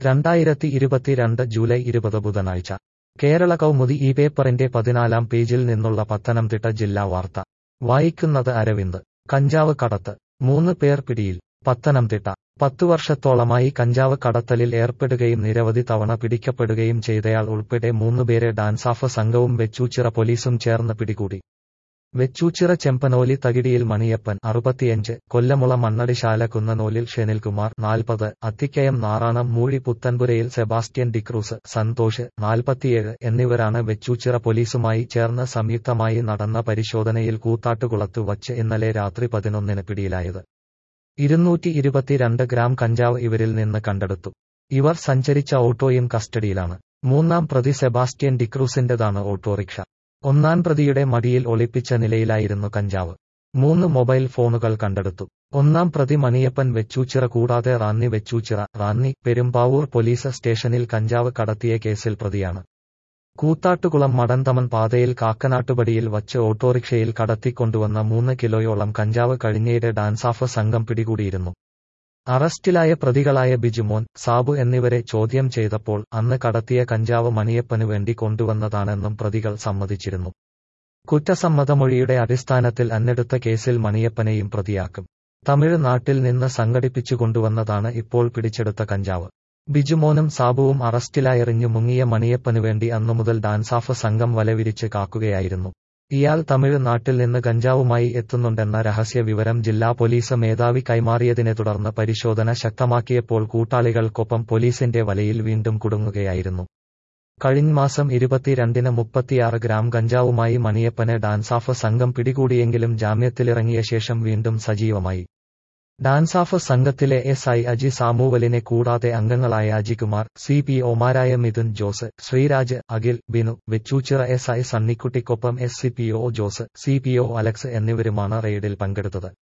രണ്ടായിരത്തി ഇരുപത്തിരണ്ട് ജൂലൈ ഇരുപത് ബുധനാഴ്ച കേരള കൗമുദി ഈ പേപ്പറിന്റെ പതിനാലാം പേജിൽ നിന്നുള്ള പത്തനംതിട്ട ജില്ലാ വാർത്ത വായിക്കുന്നത് അരവിന്ദ് കഞ്ചാവ് കടത്ത് മൂന്ന് പേർ പിടിയിൽ പത്തനംതിട്ട പത്തു വർഷത്തോളമായി കഞ്ചാവ് കടത്തലിൽ ഏർപ്പെടുകയും നിരവധി തവണ പിടിക്കപ്പെടുകയും ചെയ്തയാൾ ഉൾപ്പെടെ മൂന്നുപേരെ ഡാൻസാഫ് സംഘവും വെച്ചൂച്ചിറ പോലീസും ചേർന്ന് പിടികൂടി വെച്ചൂച്ചിറ ചെമ്പനോലി തകിടിയിൽ മണിയപ്പൻ അറുപത്തിയഞ്ച് കൊല്ലമുള മണ്ണടിശാല കുന്നനൂലിൽ ഷെനിൽകുമാർ നാൽപ്പത് അത്തിക്കയം നാറാണം മൂഴി പുത്തൻപുരയിൽ സെബാസ്റ്റ്യൻ ഡിക്രൂസ് സന്തോഷ് നാൽപ്പത്തിയേഴ് എന്നിവരാണ് വെച്ചൂച്ചിറ പോലീസുമായി ചേർന്ന് സംയുക്തമായി നടന്ന പരിശോധനയിൽ കൂത്താട്ടുകുളത്തു വച്ച് ഇന്നലെ രാത്രി പതിനൊന്നിന് പിടിയിലായത് ഇരുന്നൂറ്റി ഇരുപത്തിരണ്ട് ഗ്രാം കഞ്ചാവ് ഇവരിൽ നിന്ന് കണ്ടെടുത്തു ഇവർ സഞ്ചരിച്ച ഓട്ടോയും കസ്റ്റഡിയിലാണ് മൂന്നാം പ്രതി സെബാസ്റ്റ്യൻ ഡിക്രൂസിന്റേതാണ് ഓട്ടോറിക്ഷ ഒന്നാം പ്രതിയുടെ മടിയിൽ ഒളിപ്പിച്ച നിലയിലായിരുന്നു കഞ്ചാവ് മൂന്ന് മൊബൈൽ ഫോണുകൾ കണ്ടെടുത്തു ഒന്നാം പ്രതി മണിയപ്പൻ വെച്ചൂച്ചിറ കൂടാതെ റാന്നി വെച്ചൂച്ചിറ റാന്നി പെരുമ്പാവൂർ പോലീസ് സ്റ്റേഷനിൽ കഞ്ചാവ് കടത്തിയ കേസിൽ പ്രതിയാണ് കൂത്താട്ടുകുളം മടന്തമൻ പാതയിൽ കാക്കനാട്ടുപടിയിൽ വച്ച് ഓട്ടോറിക്ഷയിൽ കടത്തിക്കൊണ്ടുവന്ന മൂന്ന് കിലോയോളം കഞ്ചാവ് കഴിഞ്ഞയുടെ ഡാൻസാഫ് സംഘം പിടികൂടിയിരുന്നു അറസ്റ്റിലായ പ്രതികളായ ബിജുമോൻ സാബു എന്നിവരെ ചോദ്യം ചെയ്തപ്പോൾ അന്ന് കടത്തിയ കഞ്ചാവ് മണിയപ്പനു വേണ്ടി കൊണ്ടുവന്നതാണെന്നും പ്രതികൾ സമ്മതിച്ചിരുന്നു കുറ്റസമ്മതമൊഴിയുടെ അടിസ്ഥാനത്തിൽ അന്നെടുത്ത കേസിൽ മണിയപ്പനെയും പ്രതിയാക്കും തമിഴ്നാട്ടിൽ നിന്ന് സംഘടിപ്പിച്ചു കൊണ്ടുവന്നതാണ് ഇപ്പോൾ പിടിച്ചെടുത്ത കഞ്ചാവ് ബിജുമോനും സാബുവും അറസ്റ്റിലായെറിഞ്ഞു മുങ്ങിയ മണിയപ്പനു വേണ്ടി അന്നുമുതൽ ഡാൻസാഫ് സംഘം വലവിരിച്ച് കാക്കുകയായിരുന്നു ഇയാൾ തമിഴ്നാട്ടിൽ നിന്ന് ഗഞ്ചാവുമായി എത്തുന്നുണ്ടെന്ന രഹസ്യ വിവരം ജില്ലാ പോലീസ് മേധാവി കൈമാറിയതിനെ തുടർന്ന് പരിശോധന ശക്തമാക്കിയപ്പോൾ കൂട്ടാളികൾക്കൊപ്പം പോലീസിന്റെ വലയിൽ വീണ്ടും കുടുങ്ങുകയായിരുന്നു കഴിഞ്ഞ മാസം ഇരുപത്തിരണ്ടിന് മുപ്പത്തിയാറ് ഗ്രാം ഗഞ്ചാവുമായി മണിയപ്പനെ ഡാൻസാഫ് സംഘം പിടികൂടിയെങ്കിലും ജാമ്യത്തിലിറങ്ങിയ ശേഷം വീണ്ടും സജീവമായി ഡാൻസാഫ് സംഘത്തിലെ എസ് ഐ അജി സാമുവലിനെ കൂടാതെ അംഗങ്ങളായ അജികുമാർ സി പി ഒമാരായ മിഥുൻ ജോസ് ശ്രീരാജ് അഖിൽ ബിനു വെച്ചൂച്ചിറ എസ് ഐ സണ്ണിക്കുട്ടിക്കൊപ്പം S C P O Jose C P O Alex എന്നിവരുമാണ് റെയ്ഡിൽ പങ്കെടുത്തത്